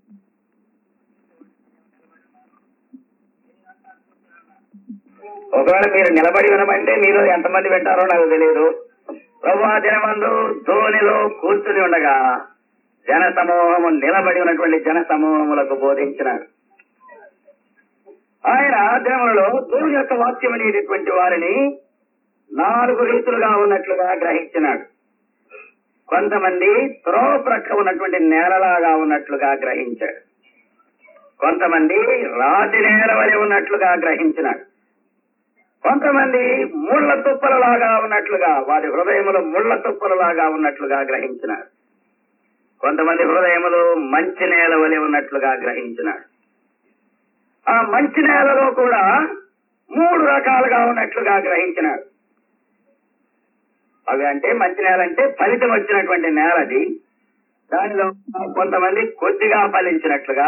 ఒకవేళ మీరు నిలబడి వినమంటే మీరు ఎంతమంది వింటారో నాకు తెలియదు ప్రభు ఆ దినమందు ధోనిలో కూర్చుని ఉండగా జన సమూహము నిలబడి ఉన్నటువంటి జన సమూహములకు బోధించినాడు ఆయన దినములలో దేవుని యొక్క వాక్యం అనేటటువంటి వారిని నాలుగు రీతులుగా ఉన్నట్లుగా గ్రహించినాడు కొంతమంది త్రోవ ప్రక్క ఉన్నటువంటి నేలలాగా ఉన్నట్లుగా గ్రహించాడు కొంతమంది రాతి నేల వలె ఉన్నట్లుగా గ్రహించినాడు కొంతమంది ముళ్ళ తుప్పలలాగా ఉన్నట్లుగా వారి హృదయములు ముళ్ళ తుప్పలలాగా ఉన్నట్లుగా గ్రహించినాడు కొంతమంది హృదయములు మంచి నేల వలె ఉన్నట్లుగా గ్రహించినాడు ఆ మంచి నేలలో కూడా మూడు రకాలుగా ఉన్నట్లుగా గ్రహించినాడు అవి అంటే మంచి నేల అంటే ఫలితం వచ్చినటువంటి నేల అది దానిలో కొంతమంది కొద్దిగా ఫలించినట్లుగా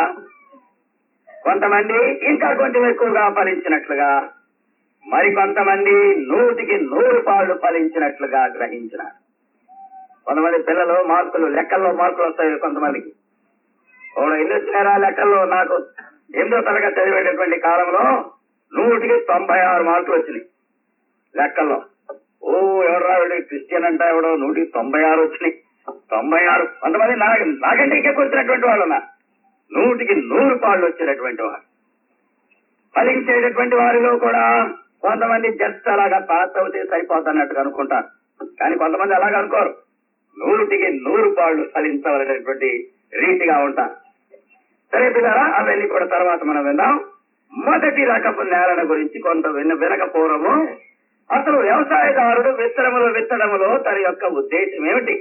కొంతమంది ఇంకా కొంచెం ఎక్కువగా ఫలించినట్లుగా మరి కొంతమంది నూటికి నూరు పాళ్ళు ఫలించినట్లుగా గ్రహించినారు కొంతమంది పిల్లలు మార్కులు లెక్కల్లో మార్కులు వస్తాయి కొంతమందికి ఒకడు ఎన్ని వచ్చినారా లెక్కల్లో నాకు ఎనిమిదో తరగతి చదివేటటువంటి కాలంలో నూటికి తొంభై ఆరు మార్కులు వచ్చినాయి లెక్కల్లో ఓ ఎవడరా వీడు క్రిస్టియన్ అంట ఎవడో నూటికి తొంభై ఆరు వచ్చినాయి తొంభై ఆరు కొంతమంది నా నాకంటే ఇంకెక్కువ వచ్చినటువంటి వాళ్ళు ఉన్నారు నూటికి నూరు పాళ్ళు వచ్చినటువంటి వారు ఫలించేటటువంటి వారిలో కూడా కొంతమంది జస్ట్ అలాగా పాస్ అవుతే సరిపోతున్నట్టుగా అనుకుంటారు కానీ కొంతమంది అలాగ అనుకోరు నూటికి నూరు పాళ్ళు ఫలించవలసినటువంటి రీతిగా ఉంటారు సరే పిల్లరా అవన్నీ కూడా తర్వాత మనం విందాం మొదటి రకపు నేలల గురించి కొంత విన వినక పూర్వము అసలు వ్యవసాయదారుడు విత్తనములు విత్తడములో తన యొక్క ఉద్దేశం ఏమిటి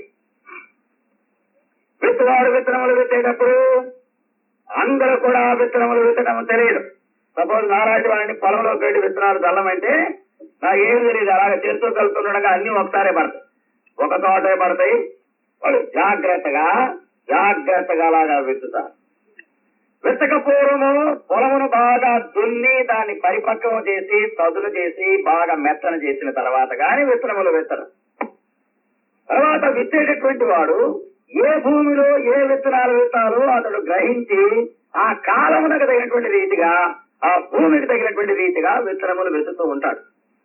విత్తువాడు విత్తనములు విత్తేటప్పుడు అందరూ కూడా విత్తనములు విత్తడం తెలియదు సపోజ్ నారాజు వాడిని పొలంలోకి వెళ్ళి విత్తనాలు చల్లమంటే నాకు ఏం తెలియదు అలాగ చేస్తూ కలుపుతుండగా అన్ని ఒకసారే పడతాయి ఒక తోటే పడతాయి వాళ్ళు జాగ్రత్తగా జాగ్రత్తగా అలాగా విత్తుతారు విత్తక పూర్వము పొలమును బాగా దున్ని దాన్ని పరిపక్వం చేసి చదును చేసి బాగా మెత్తన చేసిన తర్వాత గాని విత్తనములు విత్తరు తర్వాత విత్తేటటువంటి వాడు ఏ భూమిలో ఏ విత్తనాలు విత్తాలో అతడు గ్రహించి ఆ కాలమునకు తగినటువంటి రీతిగా ఆ భూమికి తగినటువంటి రీతిగా విత్తనములు విత్తుతూ ఉంటాడు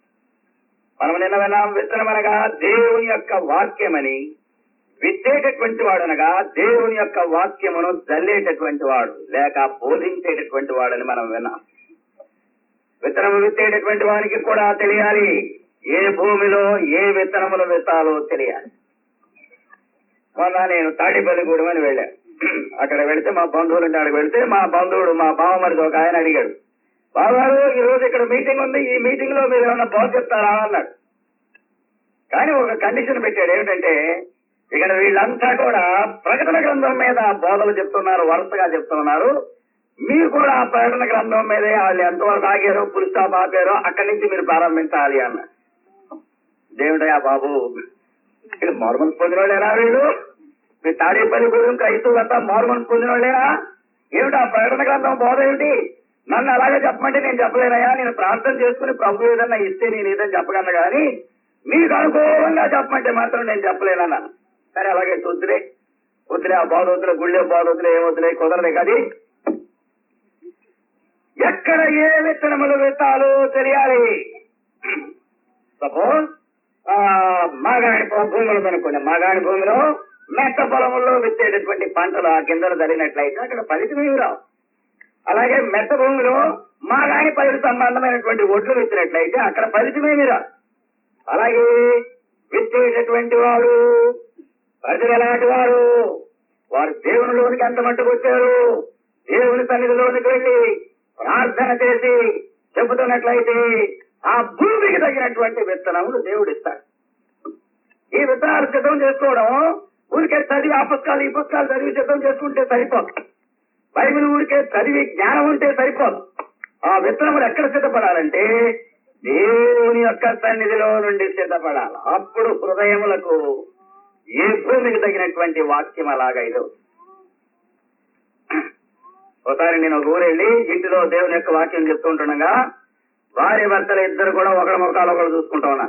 మనం నిన్న విన్నాం విత్తనం అనగా దేవుని యొక్క వాక్యమని విత్తేటటువంటి వాడు అనగా దేవుని యొక్క వాక్యమును జల్లేటటువంటి వాడు లేక బోధించేటటువంటి వాడని మనం విన్నాం విత్తనము విత్తేటటువంటి వారికి కూడా తెలియాలి ఏ భూమిలో ఏ విత్తనములు విత్తాలో తెలియాలి మొన్న నేను తాడిపల్లిగూడెం అని వెళ్ళా అక్కడ వెళితే మా బంధువులు ఉంటే అక్కడికి వెళితే మా బంధువుడు మా బావమరిది ఒక ఆయన అడిగాడు బావగారు ఈ రోజు ఇక్కడ మీటింగ్ ఉంది ఈ మీటింగ్ లో మీరు ఏమన్నా బాగు చెప్తారా అన్నాడు కానీ ఒక కండిషన్ పెట్టాడు ఏమిటంటే ఇక్కడ వీళ్ళంతా కూడా ప్రకటన గ్రంథం మీద బోధలు చెప్తున్నారు వరుసగా చెప్తున్నారు మీరు కూడా ఆ ప్రకటన గ్రంథం మీదే వాళ్ళు ఎంతవరకు ఆగారో పులి స్టాప్ ఆపారో అక్కడి నుంచి మీరు ప్రారంభించాలి అన్న దేవుడయ్యా బాబు ఇది మార్మన్స్ పొందిన వాళ్ళేనా వీళ్ళు మీ తాడేపల్లి గురించి క్రైస్తవులంతా మార్మన్స్ పొందిన వాళ్ళేనా ఏమిటి ఆ ప్రకటన గ్రంథం బోధ ఏమిటి నన్ను అలాగే చెప్పమంటే నేను చెప్పలేనయ్యా నేను ప్రార్థన చేసుకుని ప్రభు ఏదన్నా ఇస్తే నేను ఏదని చెప్పగలను కానీ మీకు అనుకూలంగా చెప్పమంటే మాత్రం నేను చెప్పలేనన్నా సరే అలాగే వద్దులే వద్దులే ఆ బాధ వద్దులే గుళ్ళే బాధ వద్దులే ఏం వద్దులే కుదరలే కది ఎక్కడ ఏ విత్తనములు విత్తాలో తెలియాలి సపోజ్ మాగాణి భూములు కనుక్కోండి మాగాణి భూమిలో మెట్ట పొలముల్లో విత్తేటటువంటి పంటలు ఆ కిందలు జరిగినట్లయితే అక్కడ ఫలితమేమి రావు అలాగే మెట్ట భూమిలో మాగాణి పైరు సంబంధమైనటువంటి ఒడ్లు విత్తినట్లయితే అక్కడ ఫలితమేమి రావు అలాగే విత్తేటటువంటి వాడు ప్రజలు ఎలాంటి వారు వారు దేవునిలోనికి ఎంత మట్టుకు వచ్చారు దేవుని సన్నిధిలోనికి వెళ్ళి ప్రార్థన చేసి చెబుతున్నట్లయితే ఆ భూమికి తగినటువంటి విత్తనములు దేవుడు ఇస్తాడు ఈ విత్తనాలు సిద్ధం చేసుకోవడం ఊరికే చదివి ఆ పుస్తకాలు ఈ పుస్తకాలు చదివి సిద్ధం చేసుకుంటే సరిపోదు బైబిల్ ఊరికే చదివి జ్ఞానం ఉంటే సరిపోదు ఆ విత్తనములు ఎక్కడ సిద్ధపడాలంటే దేవుని యొక్క సన్నిధిలో నుండి సిద్ధపడాలి అప్పుడు హృదయములకు ఏ భూమికి తగినటువంటి వాక్యం అలాగా ఇది ఒకసారి నేను ఒక ఊరు వెళ్ళి ఇంటిలో దేవుని యొక్క వాక్యం చెప్తూ ఉంటుండగా భార్య భర్తలు ఇద్దరు కూడా ఒకరి ముఖాలు ఒకరు చూసుకుంటా ఉన్నారు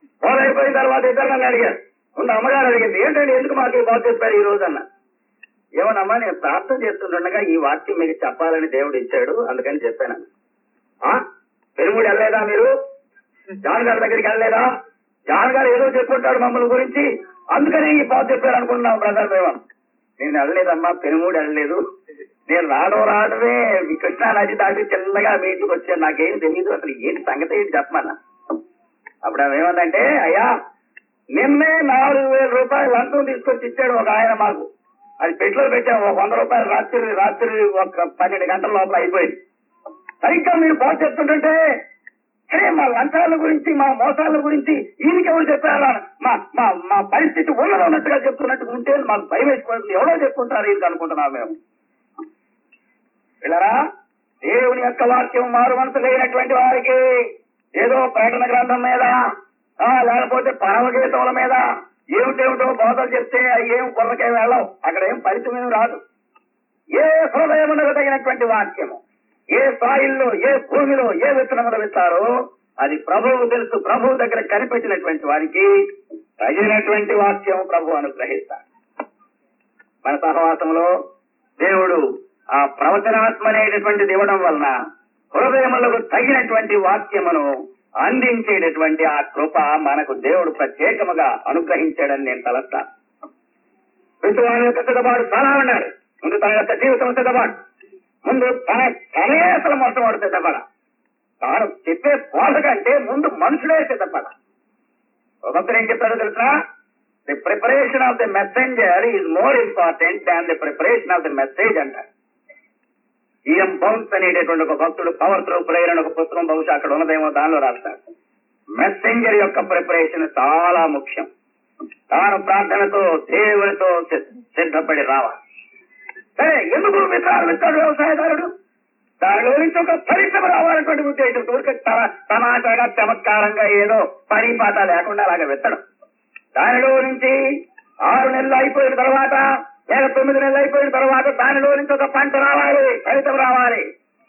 అయిపోయిన తర్వాత ఇద్దరు నన్ను అడిగారు ముందు అమ్మగారు అడిగింది ఏంటంటే ఎందుకు మాకు ఈ బాధ చెప్పారు ఈ రోజు అన్న ఏమనమ్మా నేను ప్రార్థన చేస్తుండగా ఈ వాక్యం మీకు చెప్పాలని దేవుడు ఇచ్చాడు అందుకని చెప్పాను ఆ పెరుగుడు వెళ్ళలేదా మీరు జాన్ గారి దగ్గరికి వెళ్ళలేదా జాన్ గారు ఏదో చెప్పుంటాడు మమ్మల్ని గురించి అందుకని ఈ పాత చెప్పారు అనుకుంటున్నాం బ్రదర్ మేము నేను వెళ్ళలేదమ్మా పెనుమూడు వెళ్ళలేదు నేను రావడం రావడమే ఈ కృష్ణా నది దాటి చిన్నగా మీ ఇంటికి వచ్చాను నాకేం తెలియదు అసలు ఏంటి సంగతి ఏంటి చెప్పమన్నా అప్పుడు ఆమె ఏమందంటే అయ్యా నిన్నే నాలుగు వేల రూపాయలు లంచం తీసుకొచ్చి ఇచ్చాడు ఒక ఆయన మాకు అది పెట్టులో పెట్టాము ఒక వంద రూపాయలు రాత్రి రాత్రి ఒక పన్నెండు గంటల లోపల అయిపోయింది సరిగ్గా మీరు బాగా చెప్తుంటే సరే మా లంచాల గురించి మా మోసాల గురించి ఈయనకి ఎవరు చెప్పారా మా మా మా పరిస్థితి ఉన్నది ఉన్నట్టుగా చెప్తున్నట్టు ఉంటే మాకు భయం వేసిపోతుంది ఎవరో చెప్పుకుంటారు ఈయనకి అనుకుంటున్నాం మేము పిల్లరా దేవుని యొక్క వాక్యం మారు మనసు లేనటువంటి వారికి ఏదో ప్రకటన గ్రంథం మీద ఆ, లేకపోతే పరమగీతముల మీద ఏమిటేమిటో బోధలు చెప్తే అవి ఏం కుర్రకే వెళ్ళవు అక్కడ ఏం ఫలితం ఏం రాదు ఏ హృదయమునకు తగినటువంటి వాక్యము ఏ స్థాయిల్లో ఏ భూమిలో ఏ విత్తనములు విత్తారో అది ప్రభువు తెలుసు ప్రభువు దగ్గర కనిపెట్టినటువంటి వారికి తగినటువంటి వాక్యం ప్రభు అనుగ్రహిస్తాడు మన సహవాసంలో దేవుడు ఆ ప్రవచనాత్మ అనేటటువంటిది ఇవ్వడం వలన హృదయములకు తగినటువంటి వాక్యమును అందించేటటువంటి ఆ కృప మనకు దేవుడు ప్రత్యేకముగా అనుగ్రహించాడని నేను తలస్తాను విశ్వాసం యొక్క సిద్ధపాటు చాలా ఉన్నాడు ముందు తన యొక్క జీవితం సిద్ధపాటు ముందు తన తనే అసలు మొట్టమొదటి సిద్ధపడ తాను చెప్పే బోధ కంటే ముందు మనుషుడే సిద్ధపడ ఒక్కొక్కరు ఏం చెప్తారో తెలుసా the preparation of the messenger is more important than the preparation of the message అంటారు ఈఎం బౌన్స్ అనేటటువంటి ఒక భక్తుడు పవర్ త్రూ ప్రేయర్ అని ఒక పుస్తకం బహుశా అక్కడ ఉన్నదేమో దానిలో రాస్తాడు మెసెంజర్ యొక్క ప్రిపరేషన్ చాలా ముఖ్యం తాను ప్రార్థనతో దేవునితో సి- సిద్ధపడి రావాలి సరే ఎందుకు విత్తనాలు విత్తాడు వ్యవసాయదారుడు దానిలో నుంచి ఒక ఫలితం రావాలన్నటువంటి ఉద్దేశం ఊరికే తమ తమాషాగా చమత్కారంగా ఏదో పని పాట లేకుండా అలాగే విత్తడం దానిలో నుంచి ఆరు నెలలు అయిపోయిన తర్వాత లేదా తొమ్మిది నెలలు అయిపోయిన తర్వాత దానిలో నుంచి ఒక పంట రావాలి ఫలితం రావాలి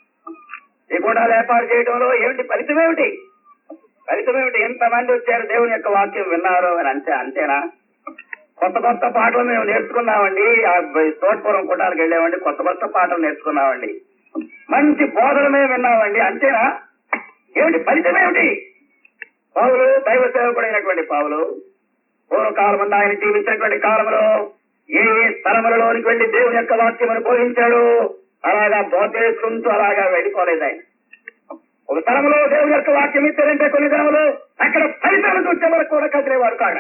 ఈ గుండాలు ఏర్పాటు చేయడంలో ఏమిటి ఫలితం ఏమిటి ఫలితం ఏమిటి ఎంతమంది వచ్చారు దేవుని యొక్క వాక్యం విన్నారు అని అంతే అంతేనా కొత్త కొత్త పాటలు మేము నేర్చుకున్నామండి ఆ తోటపురం కుటాలకు వెళ్ళామండి కొత్త కొత్త పాటలు నేర్చుకున్నామండి మంచి బోధన మేము విన్నామండి అంతేనా ఏమిటి ఫలితం ఏమిటి పావులు దైవ సేవకుడైనటువంటి పావులు పూర్వకాలం ముందు ఆయన జీవించినటువంటి కాలంలో ఏ ఏ స్థలములలోనికి వెళ్లి దేవుని యొక్క వాక్యమును బోధించాడు అలాగా బోధ చేసుకుంటూ అలాగా వెళ్ళిపోలేదు ఆయన ఒక స్థలంలో దేవుని యొక్క వాక్యం ఇచ్చారంటే కొన్ని దినములు అక్కడ ఫలితాలు చూసే వరకు కూడా కదిలేవాడు కాడ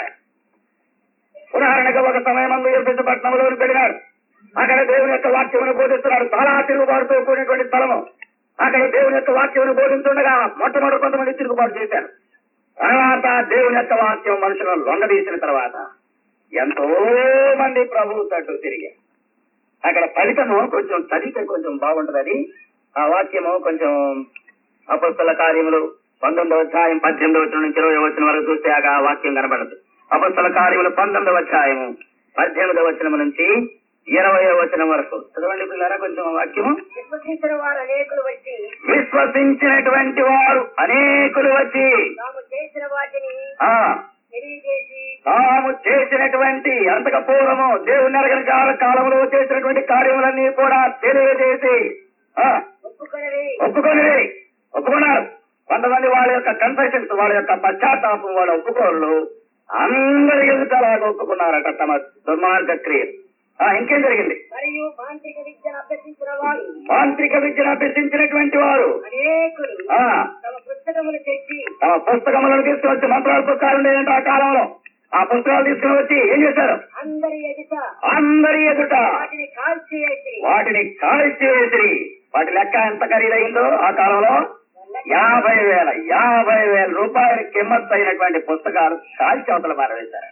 ఉదాహరణగా ఒక సమయం విశాఖపట్నంలోకి వెళ్ళినాడు అక్కడ దేవుని యొక్క వాక్యమును బోధిస్తున్నాడు చాలా తిరుగుబాటుతో కూడినటువంటి స్థలము అక్కడ దేవుని యొక్క వాక్యమును బోధిస్తుండగా మొట్టమొదటి కొంతమంది తిరుగుబాటు చేశారు తర్వాత దేవుని యొక్క వాక్యం మనుషులను లొంగదీసిన తర్వాత ఎంతో మంది ప్రభు తట్టు తిరిగారు అక్కడ ఫలితము కొంచెం చదివితే కొంచెం బాగుంటదని ఆ వాక్యము కొంచెం అపస్తుల కార్యములు పంతొమ్మిదవ అధ్యాయం పద్దెనిమిదవ వచనం నుంచి ఇరవై వచనం వరకు చూస్తే ఆ వాక్యం కనబడదు అపస్తుల కార్యములు పంతొమ్మిదవ అధ్యాయము పద్దెనిమిదవ వచనం నుంచి ఇరవై వచనం వరకు చదవండి పిల్లరా కొంచెం ఆ వాక్యము విశ్వసించిన వారు అనేకులు వచ్చి విశ్వసించినటువంటి వారు అనేకులు వచ్చి తాము చేసిన వాటిని ఆ తెలియజేసి తాము చేసినటువంటి అంతక పూర్వము దేవుని ఎరగని కాల కాలంలో చేసినటువంటి కార్యములన్నీ కూడా తెలియజేసి ఆ, ఒప్పుకొనవి ఒప్పుకొని ఒప్పుకున్నారు కొంతమంది వాళ్ళ యొక్క కన్ఫెషన్స్ వాళ్ళ యొక్క పశ్చాత్తాపం వాళ్ళ ఒప్పుకోళ్ళు అందరి ఎదుటలాగా ఒప్పుకున్నారట తమ దుర్మార్గ క్రియ ఆ, ఇంకేం జరిగింది మరియు మాంత్రిక విద్యను అభ్యసించిన వారు మాంత్రిక విద్యను అభ్యసించినటువంటి వారు అనేకులు ఆ తమ పుస్తకములు తెచ్చి తమ పుస్తకములను తీసుకుని మంత్రాల పుస్తకాలు ఉండేదంటే ఆ కాలంలో ఆ పుస్తకాలు తీసుకుని వచ్చి ఏం చేశారు అందరి ఎదుట అందరి ఎదుట వాటిని కాల్చివేసి వాటిని కాల్చి వేసిరి వాటి లెక్క ఎంత ఖరీదైందో ఆ కాలంలో యాభై వేల యాభై వేల రూపాయల కిమ్మత్ అయినటువంటి పుస్తకాలు కాల్చి అవతల పారవేశారు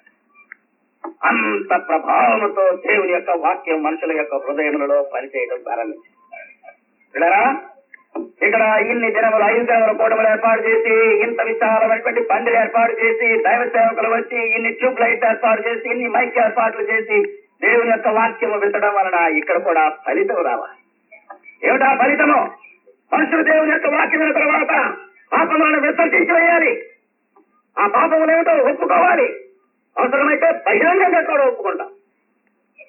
అంత ప్రభావముతో దేవుని యొక్క వాక్యం మనుషుల యొక్క హృదయములలో పనిచేయడం ప్రారంభించింది చూడరా ఇక్కడ ఇన్ని దినములు ఐదు సేవల కూటములు ఏర్పాటు చేసి ఇంత విశాలమైనటువంటి పందిరి ఏర్పాటు చేసి దైవ సేవకులు వచ్చి ఇన్ని ట్యూబ్ లైట్స్ ఏర్పాటు చేసి ఇన్ని మైక్ ఏర్పాట్లు చేసి దేవుని యొక్క వాక్యము విత్తడం వలన ఇక్కడ కూడా ఫలితం రావాలి ఏమిటా ఫలితము మనుషులు దేవుని యొక్క వాక్యం విన్న తర్వాత పాపములను విసర్జించి వేయాలి ఆ పాపములు ఏమిటో ఒప్పుకోవాలి అవసరమైతే బహిరంగంగా కూడా ఒప్పుకుంటాం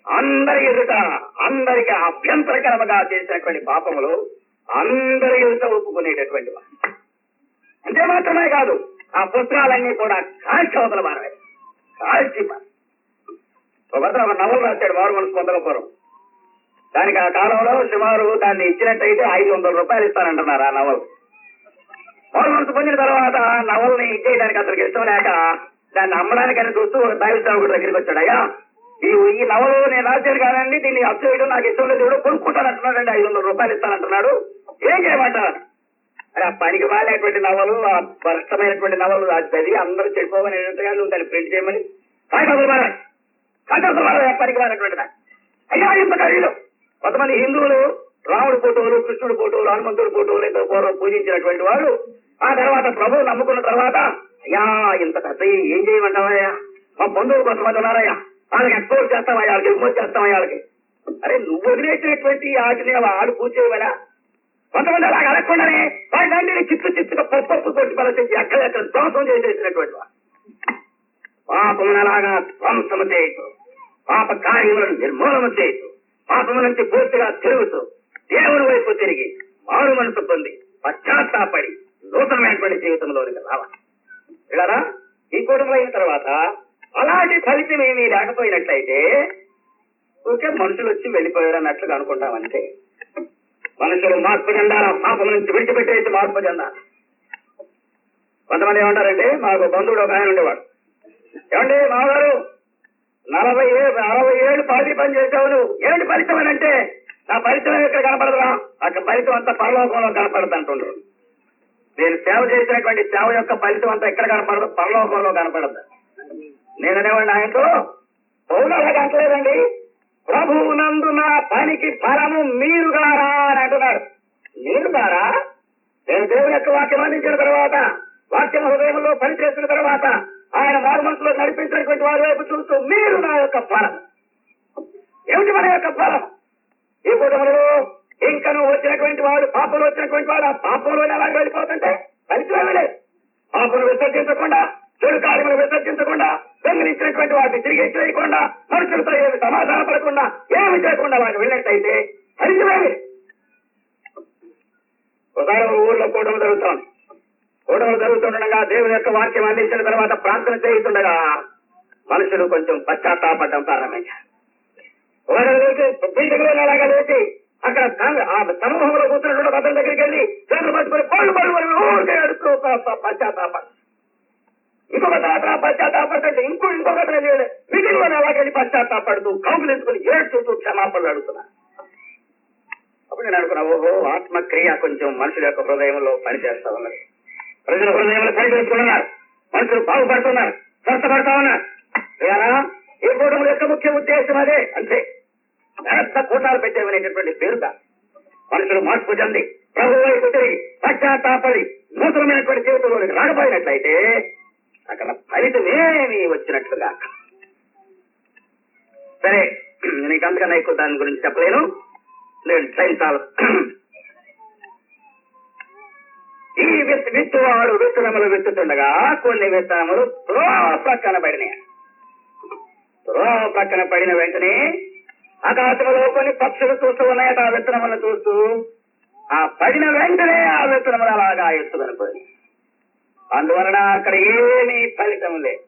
అందరి ఎదుట అందరికి అభ్యంతరకరముగా చేసినటువంటి పాపములు అందరి ఎదుట ఒప్పుకునేటటువంటి వారు అంతే మాత్రమే కాదు ఆ పుత్రాలన్నీ కూడా కాల్చి అవతల మారవే కాల్చి మార ఒక అతను ఒక నవలు రాశాడు వారు మనసు పొందకపోవడం దానికి ఆ కాలంలో సుమారు దాన్ని ఇచ్చినట్టయితే ఐదు వందల రూపాయలు ఇస్తానంటున్నారు ఆ నవలు వారు మనసు పొందిన తర్వాత ఆ నవల్ని ఇచ్చేయడానికి అతనికి ఇష్టం లేక దాన్ని అమ్మడానికని చూస్తూ ఒక దైవ సేవకుడి దగ్గరికి వచ్చాడు అయ్యా ఈ ఈ నవలు నేను రాశాను కాదండి దీన్ని అప్ చేయడం నాకు ఇష్టం లేదు ఎవడో కొనుక్కుంటానంటున్నాడండి ఐదు వందల రూపాయలు ఇస్తానంటున్నాడు ఏం చేయమంటారు అరే ఆ పనికి మాలేటువంటి నవలు ఆ స్పష్టమైనటువంటి నవలు అది చదివి అందరూ చెడిపోమని ఏంటంటే నువ్వు దాన్ని ప్రింట్ చేయమని కాగితాలు మారాలి కాగితాలు మారాలి ఆ పనికి మారినటువంటి అయ్యా ఇంత ఖరీదు కొంతమంది హిందువులు రాముడి ఫోటోలు కృష్ణుడి ఫోటోలు హనుమంతుడి ఫోటోలు ఇంత పూర్వం పూజించినటువంటి వాళ్ళు ఆ తర్వాత ప్రభువు నమ్ముకున్న తర్వాత అయ్యా ఇంత పెద్ద ఏం చేయమంటావయ్యా మా బంధువులు కొంతమంది ఉన్నారయ్యా వాళ్ళకి ఎక్స్పోర్ట్ చేస్తామయ్యా వాళ్ళకి ఎగుమతి చేస్తామయ్యా వాళ్ళకి అరే నువ్వు వదిలేసినటువంటి వాటిని ఆడు పూజ చేయమనా కొంతమంది అలా అడగకుండానే వాళ్ళని చిత్తు చిత్తుగా పప్పు కొట్టి పలసించి ఎక్కడ ఎక్కడ ధ్వంసం చేసేసినటువంటి వారు పాపమును అలాగా ధ్వంసము చేయొచ్చు పాప కార్యములను నిర్మూలన చేయొచ్చు పాపము నుంచి పూర్తిగా తిరుగుతూ దేవుని వైపు తిరిగి మారు మనసు పొంది పశ్చాత్తాపడి నూతనమైనటువంటి జీవితంలోనికి రావాలి ఇలా ఈ కుటుంబం అయిన తర్వాత అలాంటి ఫలితం ఏమీ లేకపోయినట్లయితే ఊరికే మనుషులు వచ్చి వెళ్ళిపోయారు అన్నట్లుగా అనుకుంటామంటే మనుషులు మార్పు చెందాల పాపం నుంచి విడిచిపెట్టేసి మార్పు చెందాలి కొంతమంది ఏమంటారంటే మాకు బంధువుడు ఒక ఆయన ఉండేవాడు ఏమండి మామగారు నలభై ఏళ్ళు అరవై ఏళ్ళు పార్టీ పని చేసావు నువ్వు ఏమిటి ఫలితం అని అంటే నా ఫలితం ఎక్కడ కనపడదురా అక్కడ ఫలితం అంతా పరలోకంలో కనపడదు అంటుండ్రు నేను సేవ చేసినటువంటి సేవ యొక్క ఫలితం అంతా ఎక్కడ కనపడదు పరలోకంలో కనపడదు నేను అనేవాడిని ఆయనతో పౌరులు అలాగే అంటలేదండి ప్రభువు నందు నా పనికి ఫలము మీరుగారా అని అంటున్నాడు మీరుగారా నేను దేవుని యొక్క వాక్యం అందించిన తర్వాత వాక్యం హృదయంలో పనిచేసిన తర్వాత ఆయన వారు మనసులో నడిపించినటువంటి వారి వైపు చూస్తూ మీరు నా యొక్క ఫలం ఏమిటి మన యొక్క ఫలం ఈ కుటుంబంలో ఇంకను వచ్చినటువంటి వాడు పాపంలో వచ్చినటువంటి వాడు ఆ పాపంలో ఎలా వెళ్ళిపోతుంటే ఫలితమేమీ లేదు పాపను విసర్జించకుండా చెడు కార్యములు విసర్జించకుండా దొంగిలించినటువంటి వాటిని తిరిగి చేయకుండా మనుషులతో ఏమి సమాధాన పడకుండా ఏమి చేయకుండా వాటిని వెళ్ళినట్టయితే ఫలితమేమి లేదు. ఒకసారి ఒక ఊర్లో కూటమి జరుగుతోంది కూటమి జరుగుతుండగా దేవుని యొక్క వాక్యం అందించిన తర్వాత ప్రార్థన చేస్తుండగా మనుషులు కొంచెం పశ్చాత్తాపడడం ప్రారంభించారు ఒకరు లేచి బిల్డింగ్ లో అలాగా లేచి అక్కడ కాంగ- ఆ సమూహంలో కూర్చున్నటువంటి అతని దగ్గరికి వెళ్ళి చేతులు పట్టుకుని పళ్ళు పళ్ళు పళ్ళు ఊరికే అడుస్తూ పశ్చాత్తాపడ ఇంకొక తాత పశ్చాత్తాపడుతుంటే ఇంకో ఇంకొక మీటింగ్ లో అలాగెళ్ళి పశ్చాత్తాపడుతూ కౌగులించుకుని ఏడ్చుతూ క్షమాపణలు అడుగుతున్నా అప్పుడు నేను అనుకున్నా ఓహో ఆత్మక్రియ కొంచెం మనుషుల యొక్క హృదయంలో పనిచేస్తా ఉన్నది ప్రజల హృదయంలో పనిచేసుకున్నారు మనుషులు బాగుపడుతున్నారు స్వస్థపడతా ఉన్నారు ఇలా ఈ కూటమి యొక్క ముఖ్య ఉద్దేశం అదే అంతే పెద్ద కూటాలు పెట్టేవనేటటువంటి పేరుగా మనుషులు మార్పు చెంది ప్రభు వైపు తిరిగి పశ్చాత్తాపడి నూతనమైనటువంటి జీవితంలోనికి రాకపోయినట్లయితే అక్కడ ఫలితమేమి వచ్చినట్లుగా సరే నీకు అంతకన్నా ఎక్కువ దాని గురించి చెప్పలేను నేను టైం చాలు ఈ విత్ విత్తువాడు విత్తనములు విత్తుతుండగా కొన్ని విత్తనములు త్రో ప్రక్కన పడినాయి త్రో ప్రక్కన పడిన వెంటనే ఆకాశంలో కొన్ని పక్షులు చూస్తూ ఉన్నాయట ఆ విత్తనములను చూస్తూ ఆ పడిన వెంటనే ఆ విత్తనములు అలాగా ఎత్తుకొని అందువలన అక్కడ ఏమీ ఫలితం లేదు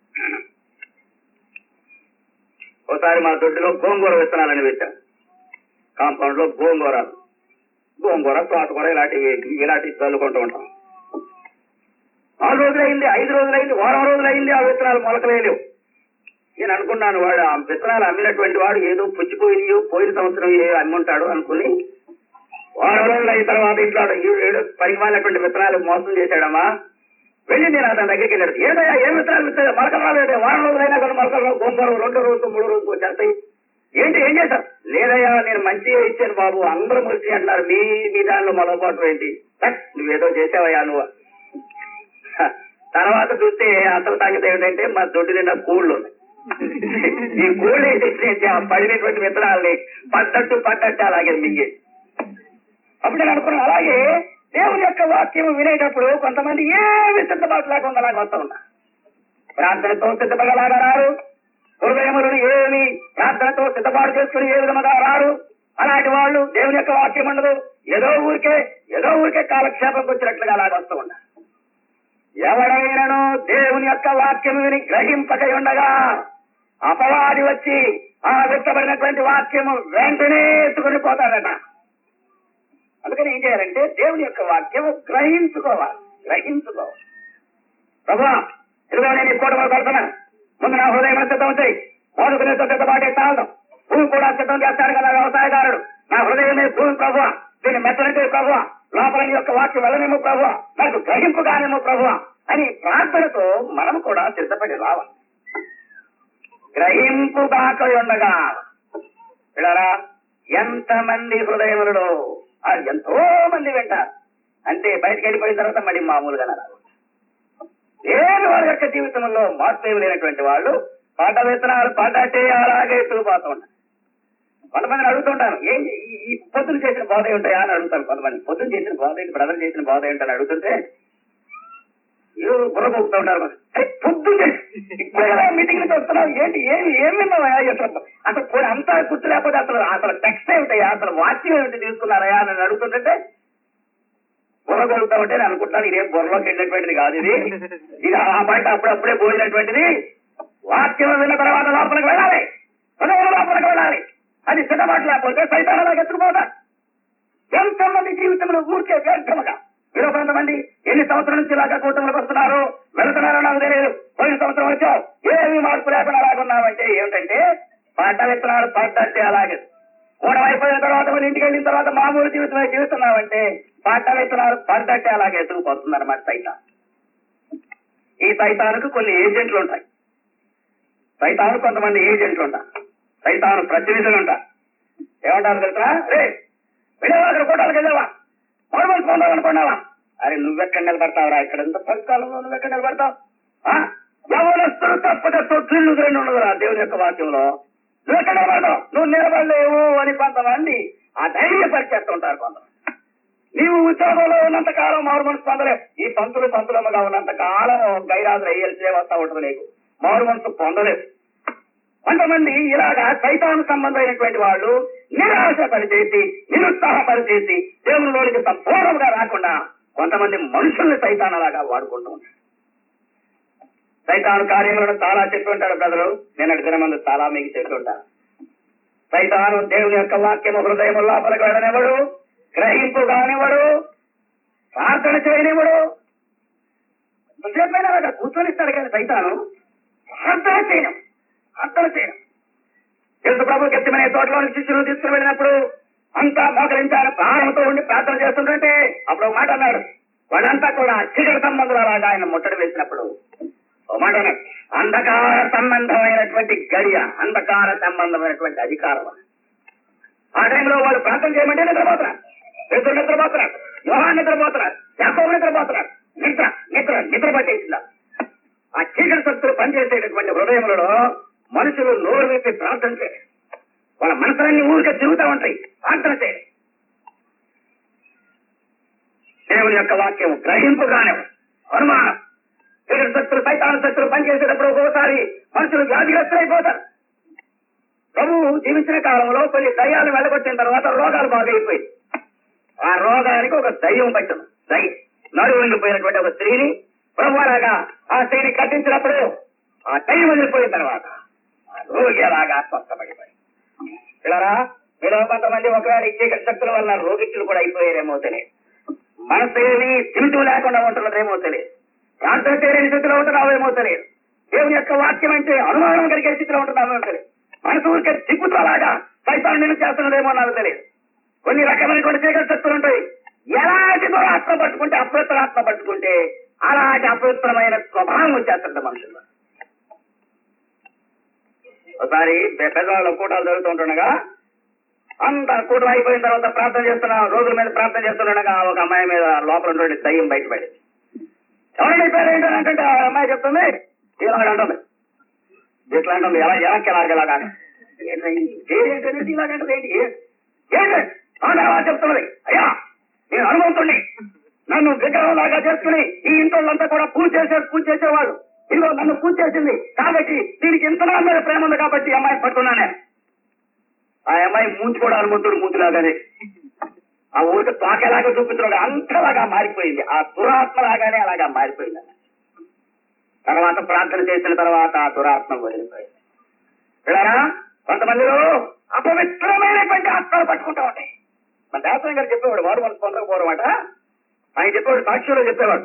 ఒకసారి మా దొడ్డిలో గోంగూర విత్తనాలని వేశాం కాంపౌండ్ లో గోంగూర గోంగూర తోటకూర ఇలాంటివి ఇలాంటివి చల్లుకుంటూ ఉంటాం నాలుగు రోజులైంది ఐదు రోజులైంది వారం రోజులైంది ఆ విత్తనాలు మొలకలేలేవు నేను అనుకున్నాను వాడు ఆ విత్తనాలు అమ్మినటువంటి వాడు ఏదో పుచ్చిపోయినాయో పోయిన సంవత్సరం ఏ అమ్ముంటాడు అనుకుని వారం రోజులు అయిన తర్వాత ఇంట్లో ఏడు పరిమాణటువంటి విత్తనాలు మోసం చేశాడమ్మా వెళ్ళి నేను అతని దగ్గరికి వెళ్ళాడు ఏదయ్యా ఏ విత్తనాలు ఇస్తాయో మొలకలు రాలేదే వారం రోజులైనా కూడా మొలకలు రావు. గోంగూర రెండో రోజు మూడో రోజు వచ్చేస్తాయి ఏంటి ఏం చేశారు లేదయ్యా నేను మంచిగా ఇచ్చాను బాబు అందరూ మంచి అంటున్నారు మీ మీ దానిలో మొదలుపాటు ఏంటి ఛక్, నువ్వేదో చేసావయ్యా నువ్వు హ, తర్వాత చూస్తే అసలు సంగతి ఏంటంటే మా దొడ్డు నిండా కూళ్ళు ఉన్నాయి ఈ కూళ్ళు ఏం చేసినాయంటే ఆ పడినటువంటి విత్తనాలని పడ్డట్టు పడ్డట్టు అలాగే మింగి అప్పుడు నేను అనుకున్నాను అలాగే దేవుని యొక్క వాక్యం వినేటప్పుడు కొంతమంది ఏమి సిద్ధపాటు లేకుండా అలాగ వస్తూ ఉన్నా ప్రార్థనతో సిద్ధపడలాగా రారు హృదయములను ఏమి ప్రార్థనతో సిద్ధపాటు చేసుకుని ఏ విధముగా రారు అలాంటి వాళ్ళు దేవుని యొక్క వాక్యం ఉండదు ఏదో ఊరికే ఏదో ఊరికే కాలక్షేపం వచ్చినట్లుగా అలాగ వస్తూ ఉన్నారు ఎవడైనను దేవుని యొక్క వాక్యం విని గ్రహింపక ఉండగా అపవాది వచ్చి ఆ విత్తబడినటువంటి వాక్యము వెంటనే ఎత్తుకుని పోతాడట అందుకని ఏం చేయాలంటే దేవుని యొక్క వాక్యము గ్రహించుకోవాలి గ్రహించుకోవాలి ప్రభు ఇదిగో నేను ఈ కూటమి పడుతున్నాను ముందు నా హృదయం సిద్ధం చేయి మోదుకునే సిద్ధపాటే తాగడం భూమి కూడా సిద్ధం చేస్తాడు కదా వ్యవసాయదారుడు నా హృదయమే భూమి ప్రభు దీన్ని మెత్తనంటే ప్రభు లోపల నీ యొక్క వాక్యం వెళ్ళనేమో ప్రభు నాకు గ్రహింపుగానేమో ప్రభు అని ప్రార్థనతో మనం కూడా సిద్ధపడి రావాలి గ్రహింపుగాక ఉండగా పిల్లరా ఎంతమంది హృదయములలో ఆ ఎంతో మంది వింటారు అంటే బయటకు వెళ్ళిపోయిన తర్వాత మళ్ళీ మామూలుగా నడవాలి. ఏమి వారి యొక్క జీవితంలో మార్పు ఏమి లేనటువంటి వాళ్ళు పాట విత్తనాలు పాట అలాగే ఎత్తుకుపోతూ ఉంటారు కొంతమందిని అడుగుతుంటాను ఏం ఈ- ఈ పొద్దున చేసిన బాధ ఉంటాయా అని అడుగుతాను కొంతమంది పొద్దున చేసిన బాధ ఏంటి బ్రదర్ చేసిన బాధ ఏంటని అడుగుతుంటే ఏదో బుర్ర పోగుతూ ఉంటారు మరి. అరే, పొద్దున్న మీటింగ్ నుంచి వస్తున్నావు ఏంటి ఏమి ఏం విన్నావా అసలు అసలు పోనీ అంతా గుర్తు లేకపోతే అసలు అసలు టెక్స్ట్ ఏమిటయా అసలు వాక్యం ఏమిటి తీసుకున్నారయా అని అడుగుతుంటే బుర్ర కొడుతా ఉంటే నేను అనుకుంటున్నాను ఇదేం బుర్రలోకి వెళ్ళినటువంటిది కాదు ఇది ఇది ఆ బయట అప్పుడప్పుడే పోయినటువంటిది వాక్యం విన్న తర్వాత లోపలికి వెళ్ళాలి హృదయం లోపలికి వెళ్ళాలి అది సిద్ధపాటు లేకపోతే సైతానాలకు ఎత్తుకుపోతారు ఎంతమంది జీవితంలో ఊరికే వ్యర్థముగా మీరు కొంతమంది ఎన్ని సంవత్సరాల నుంచి ఇలాగా కూటమికి వస్తున్నారు వెళుతున్నారో నాకు తెలియదు పోయిన సంవత్సరం వచ్చావు ఏమి మార్పు లేకుండా అలాగున్నావంటే ఏమిటంటే పంట విత్తనాలు పంట అంటే అలాగే కూడం అయిపోయిన తర్వాత మన ఇంటికి వెళ్ళిన తర్వాత మామూలు జీవితమే జీవిస్తున్నావంటే పంట విత్తనాలు పంట అంటే అలాగే ఎత్తుకుపోతుంది అనమాట సైతాన్ ఈ సైతానికి కొన్ని ఏజెంట్లు ఉంటాయి సైతాను కొంతమంది ఏజెంట్లు ఉంటారు సైతాను ప్రతినిధులు ఉంటారు ఏమంటారు తెలుసా రే వెళ్ళేవా అక్కడ కోటాలకు వెళ్ళావా మోడల్ పొందాలనుకున్నావా అరే నువ్వెక్కడ నిలబడతావురా ఇక్కడ ఎంత పరికాలంలో నువ్వెక్కడ నిలబడతావు ఆ? యవనస్తులు తప్పక తొట్టిల్లు రెండు ఉండదురా దేవుని యొక్క వాక్యంలో నువ్వెక్కడ నిలబడతావు నువ్వు నిలబడలేవు అని కొంతమంది ఆ ధైర్యపరిచేస్తుంటారు కొంతమంది నీవు ఉద్యోగంలో ఉన్నంత కాలం మారు మనసు పొందలేవు ఈ పంతులు పంతులమ్మగా ఉన్నంత కాలం గైరాజులు అయ్యల్సే వస్తా ఉంటుంది నీకు మారు మనసు పొందలేవు కొంతమంది ఇలాగా సైతాను సంబంధమైనటువంటి వాళ్ళు నిరాశ పరిచేసి నిరుత్సాహ పరిచేసి దేవునిలోనికి సంపూర్ణంగా రాకుండా కొంతమంది మనుషుల్ని సైతాన్ అలాగా వాడుకుంటూ ఉంటారు సైతాను కార్యములను చాలా చెప్పి ఉంటారు బ్రదరు నేను అడిగిన మంది చాలా మీకు చెప్పి ఉంటాను సైతాను దేవుని యొక్క వాక్యము హృదయం లోపలికి వెళ్ళనివ్వడు గ్రహింపు కానివ్వడు ప్రార్థన చేయనివ్వడు ఎంతసేపైనా అలాగా కూర్చొనిస్తాడు కానీ సైతాను ప్రార్థన చేయడం ప్రార్థన చేయడం యేసు ప్రభు గెచ్చమనే తోటలోని శిష్యులు తీసుకుని వెళ్ళినప్పుడు అంతా మోకరించారు ప్రాణంతో ఉండి ప్రార్థన చేస్తుంటే అప్పుడు ఒక మాట అన్నాడు వాళ్ళంతా కూడా చీకటి సంబంధులలాగా ఆయన ముట్టడి వేసినప్పుడు ఒక మాట అన్నాడు అంధకార సంబంధమైనటువంటి గడియ అంధకార సంబంధమైనటువంటి అధికారం ఆ టైంలో వాళ్ళు ప్రార్థన చేయమంటే నిద్రపోతున్నారు పేదలు నిద్రపోతున్నారు యోహాన్ నిద్రపోతున్నారు యాకోబు నిద్రపోతున్నారు నిద్ర నిద్ర నిద్ర పట్టేసిందా ఆ చీకటి శక్తులు పనిచేసేటటువంటి హృదయములలో మనుషులు నోరు వేసి ప్రార్థన చేయాలి వాళ్ళ మనసులన్నీ ఊరికే తిరుగుతూ ఉంటాయి ప్రార్థన చేయాలి దేవుని యొక్క వాక్యం గ్రహింపుగానే అనుమానం చీకటి శక్తులు సైతాన శక్తులు పనిచేసేటప్పుడు ఒక్కోసారి మనుషులు వ్యాధిగ్రస్తులైపోతారు ప్రభువు జీవించిన కాలంలో కొన్ని దయ్యాలు వెళ్ళగొట్టిన తర్వాత రోగాలు బాగైపోయి ఆ రోగానికి ఒక దయ్యం పట్టదు దయ్యం నడు ఉండిపోయినటువంటి ఒక స్త్రీని ప్రభు అలాగా ఆ స్త్రీని కట్టించినప్పుడు ఆ దయ్యం వదిలిపోయిన తర్వాత ఆ రోగి అలాగా స్వస్థపడిపోయి పిల్లరా మీలో కొంతమంది ఒకవేళ ఈ చీకటి శక్తుల వల్ల రోగిస్తులు కూడా అయిపోయారేమో తెలియదు మనసు ఏమి తింటూ లేకుండా ఉంటున్నదేమో తెలియదు ప్రార్థన చేయలేని స్థితిలో ఉంటున్నావేమో తెలియదు దేవుని యొక్క వాక్యం అంటే అనుమానం కలిగే స్థితిలో ఉంటున్నామో తెలియదు మనసు ఊరికే తిప్పుతూ అలాగా సైతాన్ని నేను చేస్తున్నదేమో నాకు తెలియదు కొన్ని రకమైనటువంటి చీకటి శక్తులు ఉంటాయి ఎలాంటి దురాత్మ పట్టుకుంటే అపవిత్రాత్మ పట్టుకుంటే అలాంటి అపవిత్రమైన స్వభావం వచ్చేస్తుంది మనుషుల్లో ఒకసారి పె- పెద్దవాళ్ళ కూటాలు జరుగుతుంటుండగా అంత కూటం అయిపోయిన తర్వాత ప్రార్థన చేస్తున్న రోజుల మీద ప్రార్థన చేస్తుండగా ఒక అమ్మాయి మీద లోపల ఉన్నటువంటి దయ్యం బయటపడింది ఎవరైనా పేరు ఏంటని అంటే ఆ అమ్మాయి చెప్తుంది ఇలాగ అంటుంది ఇట్లా అంటుంది ఎలా ఎలాగ ఎలాగ ఎలాగ అని. ఏంటి పేరు ఏంటనేది ఇలాగ అంటుంది ఏంటి ఏ- ఏంటి ఆమె అలా చెప్తున్నది అయ్యా నేను అనుభవంతుణ్ణి నన్ను విగ్రహం లాగా చేసుకుని ఈ ఇంట్లో కూడా పూజ చేసే పూజ చేసేవాళ్ళు ఇదిగో నన్ను పూజ చేసింది కాబట్టి దీనికి ఇంత నా మీద ప్రేమ ఉంది కాబట్టి ఈ అమ్మాయి పట్టుకున్నానే ఆ అమ్మాయి మూంచి కూడా హనుమంతుడు మూతిలాగానే ఆ ఊరికి తోకేలాగా చూపించడం అంతలాగా మారిపోయింది ఆ దురాత్మలాగానే అలాగా మారిపోయింది అన్న. తర్వాత ప్రార్థన చేసిన తర్వాత ఆ దురాత్మ వెళ్ళిపోయింది పిల్లరా కొంతమందిలో అపవిత్రమైనటువంటి ఆత్మలు పట్టుకుంటా ఉంటాయి మన దాసరం గారు చెప్పేవాడు వాడు మనకు పొందకపోవడం అట ఆయన చెప్పేవాడు సాక్షిలో చెప్పేవాడు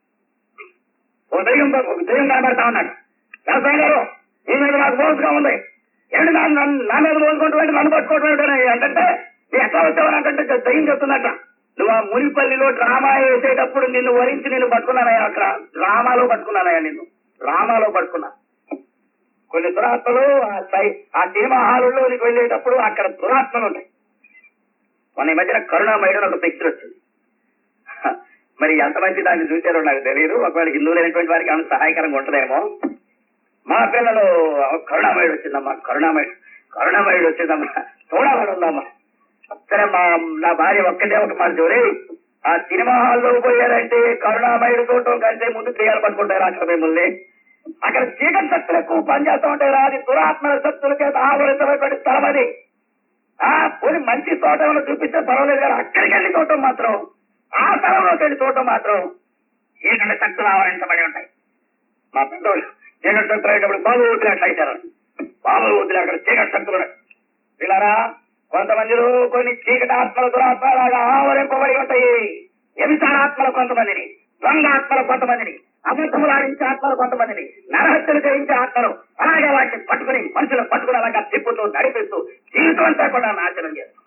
ఓ దయ్యం ఒక దయ్యం కనబడతా ఉన్నాడు దాసరం గారు మీ మీద నాకు మోసుగా ఉంది ఏంటి నా నన్ను- నా మీద మోసుకుంటూ నన్ను పట్టుకోవడం ఏంటని అంటే నీ ఎట్లా వచ్చావని అంటే దయ్యం చెప్తున్నట్ట నువ్వు ఆ మునిపల్లిలో డ్రామా వేసేటప్పుడు నిన్ను వరించి నిన్ను పట్టుకున్నానయ్యా అక్కడ డ్రామాలో పట్టుకున్నానయ్యా నిన్ను డ్రామాలో పట్టుకున్నా కొన్ని దురాత్మలు ఆ సై- ఆ సినిమా హాలుల్లో నీకు వెళ్ళేటప్పుడు అక్కడ దురాత్మలు ఉంటాయి మన ఈ మధ్యన కరుణామయుడు అని ఒక పిక్చర్ వచ్చింది హ, మరి ఎంతమంది దాన్ని చూశారో నాకు తెలియదు ఒకవేళ హిందువు లేనటువంటి వారికి ఆమె సహాయకరంగా ఉంటదేమో మా పిల్లలు కరుణామయుడు వచ్చిందమ్మా కరుణామయుడు కరుణామయుడు వచ్చిందమ్మా చూడాలని ఉందమ్మా సరే మా నా భార్య ఒక్కటే ఒక మాట చూడే ఆ సినిమా హాల్లో పోయారంటే కరుణామయుడు చూడటం కంటే ముందు క్రియాలు పట్టుకుంటారు అక్కడ మిమ్మల్ని అక్కడ చీకటి శక్తులు ఎక్కువ పనిచేస్తూ ఉంటాయి రా అది దురాత్మల శక్తుల చేత ఆవరించబడి స్థలం అది ఆ పోనీ మంచి తోట ఏమైనా చూపిస్తే పర్వాలేదు కానీ అక్కడికి వెళ్ళి చూడటం మాత్రం ఆ స్థలంలోకి వెళ్ళి చూడటం మాత్రం చీకటి శక్తులు ఆవరించబడి ఉంటాయి మా పెద్దోళ్ళు చీకటి శక్తులు అయ్యేటప్పుడు బాబు వదిలేట్లు అయితారు బాబు వదిలే అక్కడ చీకటి శక్తులు ఉన్నాయి. పిల్లరా కొంతమందిలో కొన్ని చీకటి ఆత్మలు దురాత్మలాగా ఆవరింపబడి ఉంటాయి వ్యభిచారాత్మలు కొంతమందిని దొంగాత్మలు కొంతమందిని అబద్ధములాడించే ఆత్మలు కొంతమందిని నరహత్యలు చేయించే ఆత్మలు అలాగే వాటిని పట్టుకుని మనుషులు పట్టుకుని అలాగా తిప్పుతూ నడిపిస్తూ జీవితం అంతా కూడా నాశనం చేస్తాం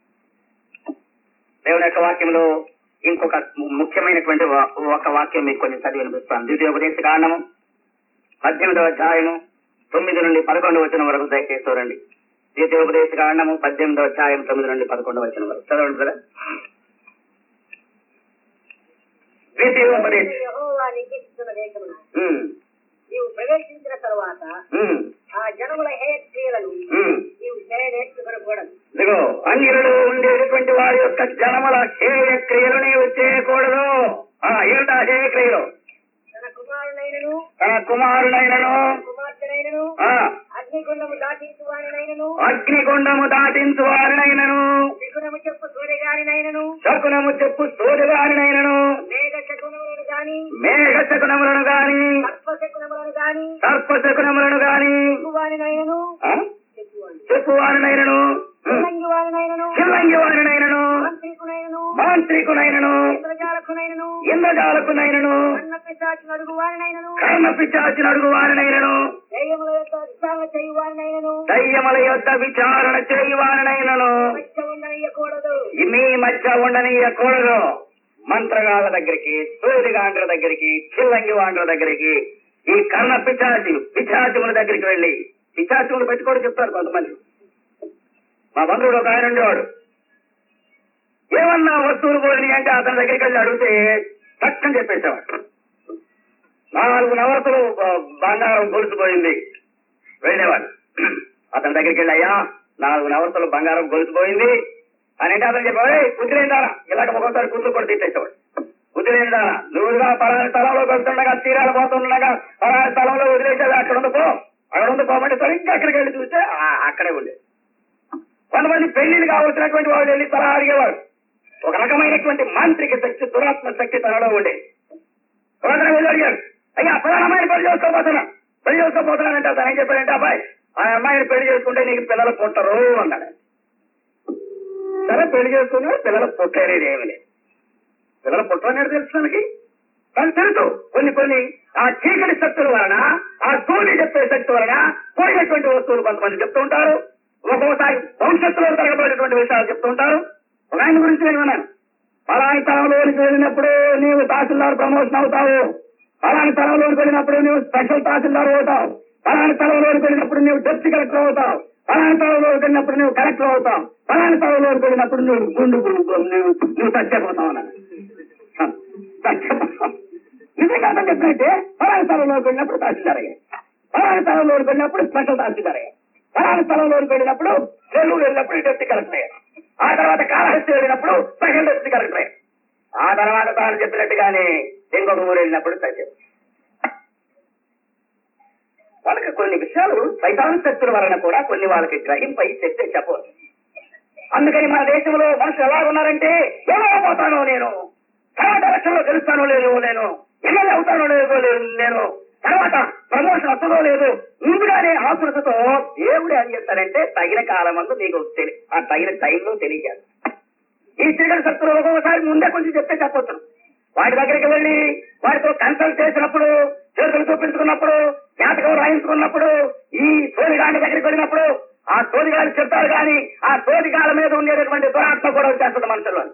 దేవుని యొక్క వాక్యంలో ఇంకొక ముఖ్యమైనటువంటి వా- ఒక వాక్యం మీకు కొంచెం చదివి వినిపిస్తాను ద్వితీయోపదేశ కారణము పద్దెనిమిదవ అధ్యాయము తొమ్మిది నుండి పదకొండు వచ్చిన వరకు దయచేసి చూడండి ద్వితీయోపదేశ కారణము పద్దెనిమిదవ అధ్యాయం తొమ్మిది నుండి పదకొండు వచ్చిన వరకు చదవండి కదా ద్వితీయోపదేశ యెహోవా నీకు ఇస్తున్న దేశమున ఉమ్, నీవు ప్రవేశించిన తరువాత ఉమ్, ఆ జనముల హేయ క్రియలను ఉమ్. నీవు చేయ నేర్చుకొనకూడదు ఇదిగో అన్యులలో ఉండేటటువంటి వారి యొక్క జనముల హేయ క్రియలు నీవు చేయకూడదు ఆ ఏంటా హేయ క్రియలు తన కుమారునైనను తన కుమారునైనను కుమార్తెనైనను ఆ అగ్నిగుండము దాటించు వారినైనను అగ్నిగుండము దాటించు వారినైనను త్రిగుణము చెప్పు సూర్యగారినైనను శకునము చెప్పు సోది వారినైనను మేఘ శకునములను గాని మేఘ శకునములను గాని సర్ప శకునములను గాని సర్ప శకునములను గాని చెప్పువారినైనను ఆ? చెప్పువాని చెప్పు వారినైనను చిల్లంగి వారినైనను చిల్లంగి వారినైనను మాంత్రికునైనను మాంత్రికునైనను ఇంద్రజాలకునైనను ఇంద్రజాలకునైనను అన్న పిశాచి నడుగు వారినైనను కర్మ పిచ్చాచిన అడుగు వారినైనను దయ్యముల యొక్క విచారణ చేయు వారినైనను దయ్యముల యొక్క విచారణ చేయి వారినైనను మధ్య ఉండనీయకూడదు మీ మధ్య ఉండనీయకూడదు మంత్రగాళ్ళ దగ్గరికి సూర్యగాండ్ర దగ్గరికి చిల్లంగి వాండ్ర దగ్గరికి ఈ కర్ణ పిచాచి పిచాచముల దగ్గరికి వెళ్ళి పిచాచములు పెట్టుకోవడం చెప్తారు కొంతమంది మా బంధువుడు ఒక ఆయన ఉండేవాడు ఏమన్నా వస్తువులు పోయినాయి అంటే అతని దగ్గరికి వెళ్ళి అడిగితే తక్షణం చెప్పేసేవాడు నాలుగు నవరసలు బ- బంగారం గొలుసుపోయింది వెళ్ళేవాడు అతని దగ్గరికి వెళ్ళి అయ్యా నాలుగు నవరసలు బంగారం గొలుసుపోయింది అని అంటే అతను చెప్పాడు కుదిరేందారా ఇలాగ ఒక్కోసారి కూతురు కూడా తీసేసేవాడు కుదిరేందారా నువ్వుగా పలానా స్థలంలో వెళ్తుండగా తీరాలు పోతుండగా పలానా స్థలంలో వదిలేసేది అక్కడ ఉంది పో అక్కడ ఉంది పోమంటే సరే ఇంకా అక్కడికి వెళ్ళి చూస్తే ఆ, అక్కడే ఉండే కొంతమంది పెళ్లిళ్ళు కావలసినటువంటి వాళ్ళు వెళ్ళి తల అడిగేవాడు ఒక రకమైనటువంటి మాంత్రిక శక్తి దురాత్మ శక్తి తనలో ఉండే ఒకతను వెళ్ళి అడిగాడు అయ్యా పలానా అమ్మాయిని పెళ్లి చేసుకోబోతున్నా పెళ్లి చేసుకోబోతున్నానంటే అతను ఏం చెప్పాడంటే అబ్బాయి ఆ అమ్మాయిని పెళ్లి చేసుకుంటే నీకు పిల్లలు పుట్టరు అన్నాడు సరే పెళ్లి చేసుకుని పిల్లలు పుట్టలేదు ఏమి లేదు పిల్లలు పుట్టరనేది తెలుసు మనకి కానీ తెలుసు కొన్ని కొన్ని ఆ చీకటి శక్తుల వలన ఆ సూర్యుడు చెప్పే శక్తి వలన పోయేటువంటి వస్తువులు కొంతమంది చెప్తూ ఉంటారు ఒక్కొక్కసారి భవిష్యత్తులో జరగబోయేటువంటి విషయాలు చెప్తూ ఉంటారు ఒక ఆయన గురించి నేను విన్నాను పలాని స్థలంలోనికి వెళ్ళినప్పుడు నీవు తహసీల్దార్ ప్రమోషన్ అవుతావు పలాని స్థలంలోకి వెళ్ళినప్పుడు నీవు స్పెషల్ తహసీల్దార్ అవుతావు పలాని స్థలంలోకి వెళ్ళినప్పుడు నీవు డెప్యూటీ కలెక్టర్ అవుతావు పలాని స్థలంలోకి వెళ్ళినప్పుడు నువ్వు కలెక్టర్ అవుతావు పలాని స్థలంలోకి వెళ్ళినప్పుడు నువ్వు గుండు నువ్వు నువ్వు చచ్చిపోతావు అన్నాను చచ్చిపోతావు నిజంగా అతను చెప్పినట్టే పలాని స్థలంలోకి వెళ్ళినప్పుడు తహసీల్దార్ అయ్యాయి పలాని స్థలంలోకి వెళ్ళినప్పుడు స్పెషల్ తహసీల్దార్ అయ్యాయి పలాని స్థలంలోకి వెళ్ళినప్పుడు నెల్లూరు వెళ్ళినప్పుడు డెప్యూటీ కలెక్టర్ అయ్యారు ఆ తర్వాత కాళహస్తి వెళ్ళినప్పుడు స్పెషల్ డెప్యూటీ కలెక్టర్ అయ్యారు ఆ తర్వాత తాను చెప్పినట్టుగానే ఇంకొక ఊరు వెళ్ళినప్పుడు సత్యం వాళ్ళకి కొన్ని విషయాలు సైతాను శక్తుల వలన కూడా కొన్ని వాళ్ళకి గ్రహింపై చెప్తే చెప్పవచ్చు అందుకని మన దేశంలో మనుషులు ఎలా ఉన్నారంటే ఏమైపోతానో నేను తర్వాత ఎలక్షన్ లో గెలుస్తానో లేదో నేను ఎమ్మెల్యే అవుతానో లేదో లేదు నేను తర్వాత ప్రమోషన్ వస్తుందో లేదు ముందుగానే ఆకృతతో దేవుడు ఏం చేస్తాడంటే తగిన కాలం అందు నీకు తెలి- ఆ తగిన టైంలో తెలియజేస్తాడు ఈ చీకటి శక్తులు ఒక్కొక్కసారి ముందే కొంచెం చెప్తే చెప్పొచ్చు వాటి దగ్గరికి వెళ్ళి వాటితో కన్సల్ట్ చేసినప్పుడు చేతులు చూపించుకున్నప్పుడు జాతకం రాయించుకున్నప్పుడు ఈ సోదిగాడి దగ్గరికి వెళ్ళినప్పుడు ఆ సోదిగాడు చెప్తారు కానీ ఆ సోదిగాల మీద ఉండేటటువంటి దురాత్మ కూడా వచ్చేస్తుంది మనుషుల్లో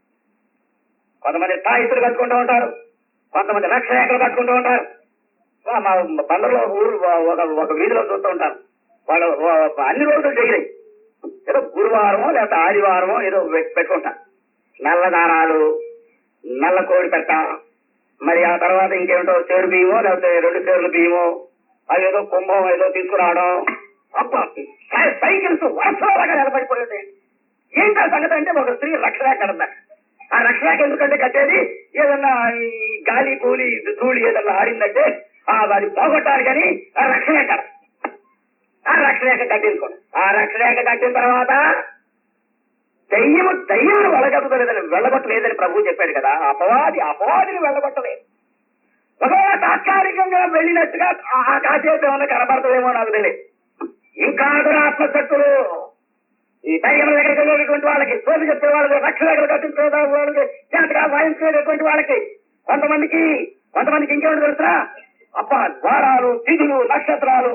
కొంతమంది తాయితులు కట్టుకుంటూ ఉంటారు కొంతమంది రక్షరేఖలు కట్టుకుంటూ ఉంటారు మా మా బందర్లో ఊరు ఒక ఒక వీధిలో చూస్తూ ఉంటారు వాళ్ళు ఓ- అన్ని రోజులు చేయలేదు ఏదో గురువారమో లేకపోతే ఆదివారమో ఏదో పె- పెట్టుకుంటారు నల్ల దారాలు నల్ల కోడి పెట్ట మరి ఆ తర్వాత ఇంకేమిటో చేరు బియ్యమో లేకపోతే రెండు చేరులు బియ్యమో అవి ఏదో కుంభం ఏదో తీసుకురావడం అబ్బా సై- సైకిల్స్ వర్షాలుగా నిలబడిపోయింది ఏంటా సంగతి అంటే ఒక స్త్రీ రక్షణ కడతారు ఆ రక్షణకి ఎందుకంటే కట్టేది ఏదన్నా ఈ గాలి కూలి ధూళి ఏదన్నా ఆడిందంటే ఆ అది పోగొట్టాలి ఆ రక్షణ కడ ఆ రక్షరేఖ కట్టించుకోండి ఆ రక్షరేఖ కట్టిన తర్వాత దయ్యము దయ్యాన్ని వెళ్ళగొట్టలేదని వెళ్ళగొట్టలేదని ప్రభు చెప్పాడు కదా అపవాది అపవాదిని వెళ్ళగొట్టలేదు ఒకవేళ తాత్కాలికంగా వెళ్ళినట్టుగా ఆ ఆ కాసేపు ఏమన్నా కనబడతాదేమో నాకు తెలియదు ఇంకా ఆత్మశక్తులు ఈ దయ్యం దగ్గరికి వెళ్ళేటువంటి వాళ్ళకి సోది చెప్పే వాళ్ళకి రక్షణ దగ్గర కట్టించే వాళ్ళకి జాతగా వాయించేటటువంటి వాళ్ళకి కొంతమందికి కొంతమందికి ఇంకేమిటి తెలుసా అప్ప ద్వారాలు తిథులు నక్షత్రాలు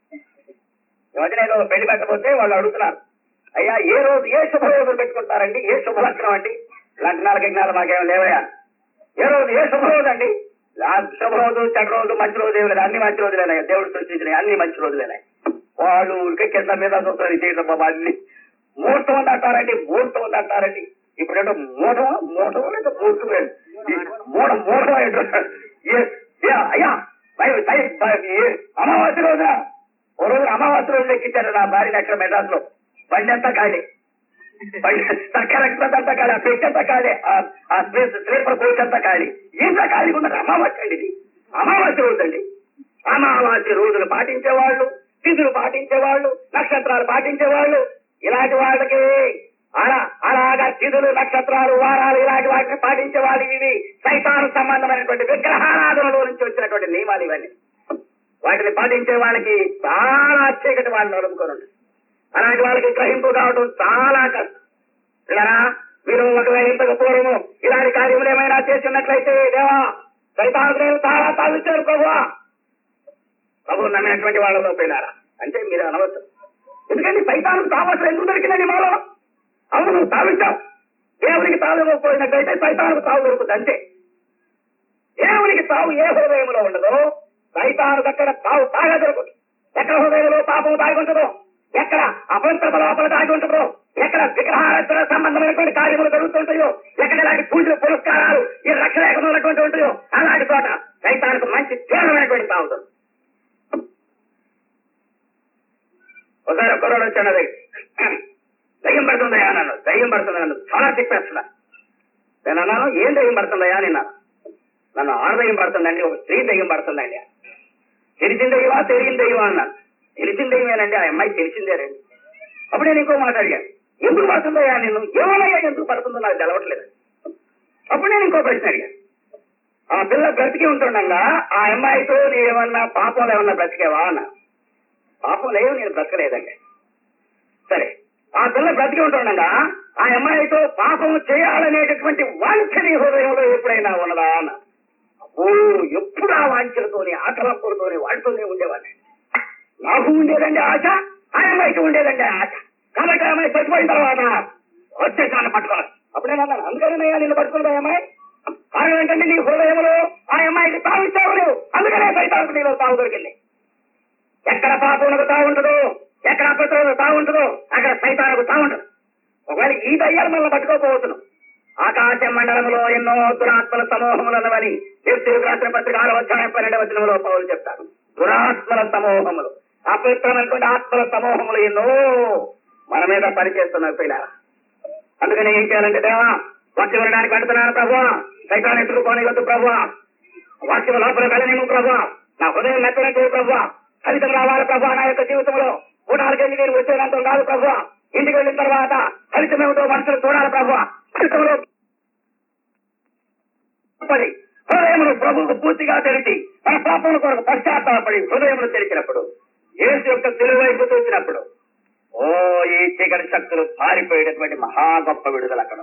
ఈ మధ్యన ఏదో పెళ్లి పెట్టబోతే వాళ్ళు అడుగుతున్నారు అయ్యా ఏ రోజు ఏ శుభరోజులు పెట్టుకుంటారండి ఏ శుభలక్షణం అండి లగ్నాల గిగ్నాలు మాకేం లేవయ్యా ఏ రోజు ఏ శుభరోజు అండి ఆ శుభరోజు చెడ్డ రోజు మంచి రోజు ఏమి లేదు అన్ని మంచి రోజులేనాయి దేవుడు సృష్టించినాయి అన్ని మంచి రోజులేనాయి వాళ్ళు ఊరికే కింద మీద చూస్తారు చేయడం బాబా అన్ని ముహూర్తం అని అంటారండి ముహూర్తం అని అంటారండి ఇప్పుడు ఏంటో మూఢం మూఢం లేక ముహూర్తం లేదు. ఈ మూఢ మూఢం ఏంటో ఏ- ఏ అయ్యా భయ- భయ- భయ- ఏ- అమావాస్య రోజున ఓ రోజు అమావాస్య రోజు ఎక్కించారు నా భార్యని అక్కడ మెడ్రాస్ లో బండి అంతా ఖాళీ బండి సర్కార్ ఎక్స్ప్రెస్ అంతా ఖాళీ ఆ పెట్టి అంతా ఖాళీ ఆ- ఆ స్పేస్ స్లీపర్ కోచ్ అంతా ఖాళీ ఇంత ఖాళీ ఉన్నది అమావాస్య అండి ఇది అమావాస్య రోజు అండి అమావాస్య రోజులు పాటించే వాళ్ళు తిథులు పాటించే వాళ్ళు నక్షత్రాలు పాటించే వాళ్ళు ఇలాంటి వాళ్ళకి అలా అలాగా తిథులు నక్షత్రాలు వారాలు ఇలాంటి వాటిని పాటించే వాళ్ళకి ఇవి సైతాను సంబంధమైనటువంటి విగ్రహారాధనలో నుంచి వచ్చినటువంటి నియమాలు ఇవన్నీ వాటిని పాటించే వాళ్ళకి చాలా చీకటి వాళ్ళు నడుపుకొని ఉంటుంది అలాంటి వాళ్ళకి గ్రహింపు కావడం చాలా కష్టం ఇలా మీరు ఒకవేళ ఇంతకు పూర్వము ఇలాంటి కార్యములు ఏమైనా చేస్తున్నట్లయితే దేవా సైతాను నేను చాలా తావించారు ప్రభువా ప్రభు నమ్మినటువంటి వాళ్ళలో పోయినారా అంటే మీరు అనవచ్చు ఎందుకంటే సైతానికి తావసరం ఎందుకు దొరికిందండి మాలో అవును నువ్వు తావించావు దేవునికి తావు ఇవ్వకపోయినట్లయితే సైతానికి తావు దొరుకుతుంది అంతే దేవునికి తావు ఏ హృదయంలో ఉండదో సైతానికి అక్కడ తావు తాగా దొరుకుతుంది ఎక్కడ హృదయంలో పాపం దాగి ఉంటుందో ఎక్కడ అపవిత్రత లోపల దాగి ఉంటుందో ఎక్కడ విగ్రహారాధన సంబంధమైనటువంటి కార్యములు జరుగుతుంటాయో ఎక్కడ ఇలాంటి పూజలు పురస్కారాలు ఈ రక్షలేఖలు ఉన్నటువంటి ఉంటాయో అలాంటి చోట సైతానికి మంచి తీవ్రమైనటువంటి తావు దొరుకుతుంది ఒకసారి ఒక్కరోడు వచ్చాడు అది దయ్యం పడుతుందయా అన్నాను దయ్యం పడుతుంది నన్ను చాలా తిప్పేస్తున్నా నేను అన్నాను ఏం దయ్యం పడుతుందయా నిన్న నన్ను ఆడ దయ్యం పడుతుందండి ఒక స్త్రీ దయ్యం పడుతుందండి తెలిసిన దయ్యమా తెలియని దయ్యమా అన్నాను తెలిసిన దయ్యమేనండి ఆ అమ్మాయి తెలిసిందేనండి అప్పుడు నేను ఇంకో మాట అడిగాను ఎందుకు పడుతుందయ్యా నేను ఏమయ్యా ఎందుకు పడుతుందో నాకు తెలవట్లేదు అప్పుడు నేను ఇంకో ప్రశ్న అడిగాను ఆ పిల్ల బ్రతికి ఉంటుండగా ఆ అమ్మాయితో నీవేమన్నా పాపంలో ఏమన్నా బ్రతికేవా అన్నా పాపం లేవు నేను బ్రతకలేదండి సరే ఆ పిల్ల బ్రతికి ఉంటుండగా ఆ అమ్మాయితో పాపం చేయాలనేటటువంటి వాంఛ నీ హృదయంలో ఎప్పుడైనా ఉన్నదా అన్న ఓ ఎప్పుడు ఆ వాంఛలతోని ఆకలంపులతోని వాటితోనే ఉండేవాడిని నాకు ఉండేదండి ఆశ ఆ అమ్మాయికి ఉండేదండి ఆశ కాబట్టి ఆ అమ్మాయి చచ్చిపోయిన తర్వాత వచ్చేసి నన్ను పట్టుకోవాలి అప్పుడు నేను అన్నాను అందుకనే నిన్ను పట్టుకున్నదా ఆ అమ్మాయి కారణం ఏంటంటే నీ హృదయంలో ఆ అమ్మాయికి తావిచ్చావు నువ్వు అందుకనే సైతానికి నీలో తావు దొరికింది ఎక్కడ పాపమునకు తాగుంటుందో ఎక్కడ అపవిత్రులకు తాగుంటుందో అక్కడ సైతానికి తాగుంటుంది ఒకవేళ ఈ దయ్యాలు మనల్ని పట్టుకోకపోతున్నాం ఆకాశ మండలంలో ఎన్నో దురాత్మల సమూహములు ఉన్నవని తెలుగు రాష్ట్ర పత్రిక ఆరో అధ్యాయం పన్నెండవ వచనంలో పౌరులు చెప్తారు దురాత్మల సమూహములు అపవిత్రమైనటువంటి ఆత్మల సమూహములు ఎన్నో మన మీద పనిచేస్తున్నారు పిల్లల అందుకని ఏం చేయాలంటే దేవా వాక్యం వినడానికి వెళ్తున్నాను ప్రభు సైతాన్ని ఎత్తుకుపోని వద్దు ప్రభు వాక్యం లోపల వెళ్ళనేము ప్రభు నా హృదయం మెత్తనట్టు ప్రభు ఫలితం రావాలి ప్రభు నా యొక్క జీవితంలో గుడాలకు వెళ్ళి నేను వచ్చేదంతం కాదు ప్రభు ఇంటికి వెళ్ళిన తర్వాత ఫలితం ఏమిటో మనుషులు చూడాలి ప్రభు ఫలితంలో పడి హృదయమును ప్రభువుకు పూర్తిగా తెరిచి మన పాపముల కొరకు పశ్చాత్తాపడి హృదయమును తెరిచినప్పుడు యేసు యొక్క తెలువైపు చూసినప్పుడు ఓ ఈ చీకటి శక్తులు పారిపోయేటటువంటి మహా గొప్ప విడుదల అక్కడ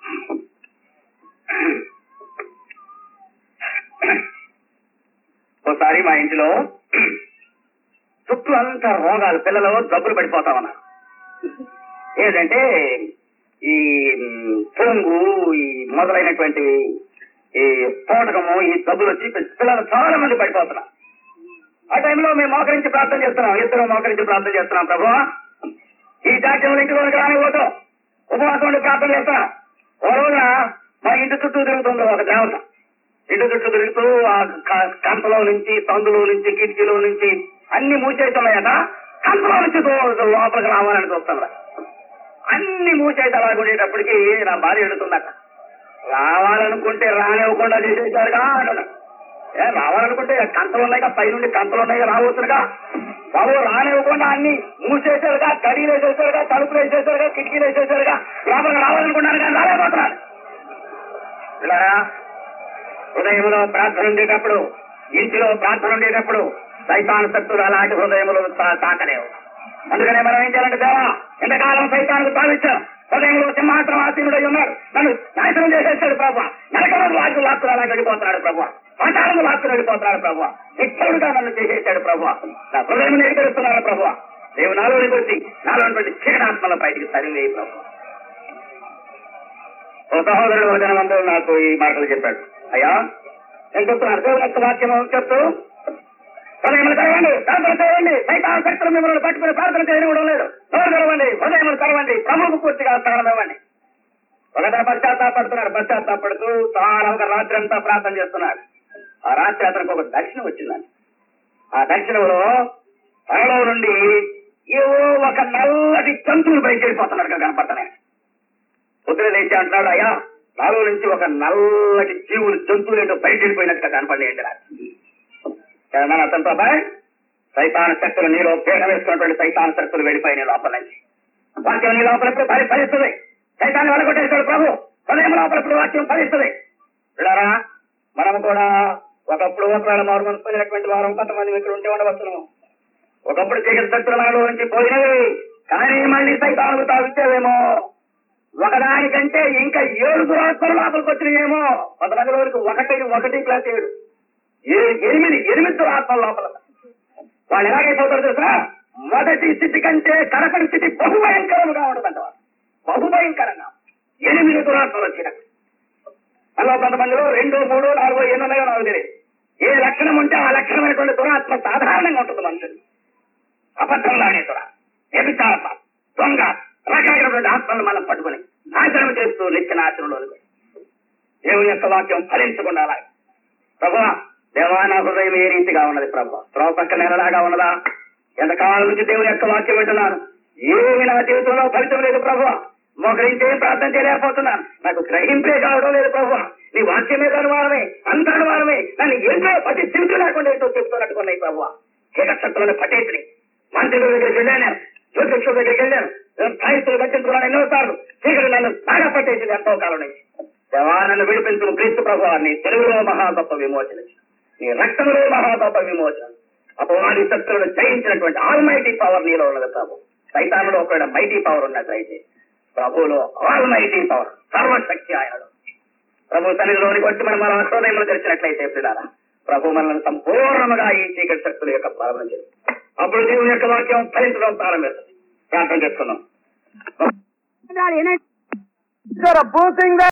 ఒకసారి మా ఇంటిలో చుట్టూ అంతా రోగాలు పిల్లలు జబ్బులు పడిపోతా ఉన్నారు ఏంటంటే ఈ మ్, పొంగు ఈ మొదలైనటువంటి ఈ స్ఫోటకము ఈ జబ్బులు వచ్చి పిల్లలు చాలా మంది పడిపోతున్నారు ఆ టైంలో మేము మోకరించి ప్రార్థన చేస్తున్నాం ఇద్దరు మోకరించి ప్రార్థన చేస్తున్నాం ప్రభు ఈ జాతీయంలో ఇంటి వరకు రానిపోతాం ఉపవాసం ఉండి ప్రార్థన చేస్తున్నాం ఓ రోజున మా ఇంటి చుట్టూ తిరుగుతుంది ఒక దేవత ఇంటి చుట్టూ తిరుగుతూ ఆ క- కంపలో నుంచి సందులో నుంచి కిటికీలో నుంచి అన్ని మూసేస్తున్నాయట కంపలో నుంచి దో- లోపలికి రావాలని చూస్తున్నా అన్ని మూసేసి అలా ఉండేటప్పటికి నా భార్య ఎడుతుందట రావాలనుకుంటే రానివ్వకుండా చేసేసారుగా అంటున్నా ఏ రావాలనుకుంటే కంతలు ఉన్నాయిగా పైనుండి కంతలు ఉన్నాయిగా రావచ్చునుగా బాబు రానివ్వకుండా అన్ని మూసేసారుగా గడియలు వేసేసారుగా తలుపులు వేసేసారుగా కిటికీలు వేసేసారుగా లోపలికి రావాలనుకున్నాను కానీ రాలేకపోతున్నాను పిల్లరా హృదయంలో ప్రార్థన ఉండేటప్పుడు ఇంటిలో ప్రార్థన ఉండేటప్పుడు సైతాన శక్తులు అలాంటి హృదయములు తా- తాకలేవు అందుకనే మనం ఏం చేయాలంటే దేవా ఎంతకాలం సైతానికి భావించాం హృదయంలో సింహాసనం ఆసీనుడై ఉన్నాడు నన్ను నాశనం చేసేస్తాడు ప్రభు నరకలను లాక్కు లాక్కులు అలా వెళ్ళిపోతున్నాడు ప్రభు పాఠాలను లాక్కులు వెళ్ళిపోతున్నాడు ప్రభు నిత్యుడుగా నన్ను చేసేసాడు ప్రభు నా హృదయం ఎదురుస్తున్నాడు ప్రభు దేవు నాలోనికి వచ్చి నాలోని చీకటాత్మల బయటికి తరివేయి ప్రభు ఓ సహోదరుడు ఒక దినమందు నాకు ఈ మాటలు చెప్పాడు అయ్యా నేను చెప్తున్నాను దేవుని యొక్క వాక్యం చెప్తూ హృదయములు తెరవండి ప్రార్థన చేయండి సైతాన్ శక్తులు మిమ్మల్ని పట్టుకుని ప్రార్థన చేయనివ్వడం లేదు నోరు తెరవండి హృదయములు తెరవండి ప్రభువుకు పూర్తిగా స్థానం ఇవ్వండి ఒకతను పశ్చాత్తాపడుతున్నాడు పశ్చాత్తాపడుతూ చాలా ఒక రాత్రి అంతా ప్రార్థన చేస్తున్నాడు ఆ రాత్రి అతనికి ఒక దర్శనం వచ్చిందండి ఆ దర్శనంలో తనలో నుండి ఏవో ఒక నల్లటి జంతువులు బయట వెళ్ళిపోతున్నట్టుగా కనపడుతున్నాయి పొద్దున లేచి అంటున్నాడు అయ్యా నాలో నుంచి ఒక నల్లటి జీవులు జంతువులు ఏంటో బయట వెళ్ళిపోయినట్టుగా కనపడేయండి నాకు అతనితో బాయ్ సైతాన శక్తులు నీలో పీడ వేసుకున్నటువంటి సైతాన శక్తులు వెళ్ళిపోయినాయి లోపల నుంచి వాక్యం నీ లోపల ఎప్పుడు ఫలి ఫలిస్తుంది సైతాన్ని వెళ్ళగొట్టేశాడు ప్రభు హృదయం లోపల ఇప్పుడు వాక్యం ఫలిస్తుంది పిల్లరా మనము కూడా ఒకప్పుడు ఒకవేళ మారు మనసు పొందినటువంటి వారం కొంతమంది ఇక్కడ ఉంటే ఉండవచ్చును ఒకప్పుడు చీకటి శక్తులు మనలో నుంచి పోయినవి కానీ మళ్ళీ సైతాను తాగుతావేమో ఒకదానికంటే ఇంకా ఏడు దురాత్మలు లోపలికి వచ్చినాయేమో కొంతమంది వరకు ఒకటి ఒకటి ప్లస్ ఏడు ఏ- ఎనిమిది ఎనిమిది దురాత్మల లోపల వాళ్ళు ఎలాగైపోతారు తెలుసా మొదటి స్థితి కంటే కడపడి స్థితి బహుభయంకరంగా ఉండదంట వాళ్ళు. బహుభయంకరంగా ఎనిమిది దురాత్మలు వచ్చినట్టు అలా కొంతమందిలో రెండు మూడు నాలుగో ఎన్ని ఉన్నాయో నాకు తెలియదు ఏ లక్షణం ఉంటే ఆ లక్షణమైనటువంటి దురాత్మ సాధారణంగా ఉంటుంది మనుషులు అబద్ధంలానే దురా వ్యభిచారత్మ దొంగ రకరకాలైనటువంటి ఆత్మలను మనం పట్టుకుని నాశనం చేస్తూ నిత్య నాశనంలో దేవుని యొక్క వాక్యం ఫలించకుండా అలాగే ప్రభా దేవా నా హృదయం ఏ రీతిగా ఉన్నది ప్రభా త్రోవ పక్క నెలలాగా ఉన్నదా ఎంతకాలం నుంచి దేవుని యొక్క వాక్యం వింటున్నాను ఏమి నా జీవితంలో ఫలితం లేదు ప్రభా మోకరించి ఏం ప్రార్థన చేయలేకపోతున్నాను నాకు గ్రహింపే కావడం లేదు ప్రభా నీ వాక్యమే అనుమానమే అంత అనుమానమే నన్ను ఏంటో పట్టి స్థితి లేకుండా ఏంటో చెప్తున్నట్టుకున్నాయి ప్రభా చీకశక్తులను పట్టేసి మంత్రుల దగ్గరికి వెళ్ళాను జ్యోతిష్యుల దగ్గరికి వెళ్ళాను సాహిత్యులు పట్టించుకున్నాను ఎన్నోసార్లు చీకటి నన్ను బాగా పట్టేసింది ఎంతో కాలం నుంచి దేవా నన్ను విడిపించిన క్రీస్తు ప్రభు నీ తెలుగులో మహా గొప్ప విమోచన నీ రక్తంలో మహా గొప్ప విమోచన అపవాది శక్తులను జయించినటువంటి ఆల్ మైటీ పవర్ నీలో ఉన్నది ప్రభు సైతానులో ఒకవేళ మైటీ పవర్ ఉన్నట్లయితే ప్రభువులో ఆల్ మైటీ పవర్ సర్వశక్తి ఆయనలో ప్రభు సన్నిధిలోనికి వచ్చి మనం మన హృదయంలో తెరిచినట్లయితే పిల్లారా ప్రభు మనల్ని సంపూర్ణముగా ఈ చీకటి శక్తుల యొక్క ప్రారంభం చేస్తుంది అప్పుడు దేవుని యొక్క వాక్యం ఫలించడం ప్రారంభిస్తుంది ప్రార్థన చేసుకున్నాం ఏనండి Instead of boosting that.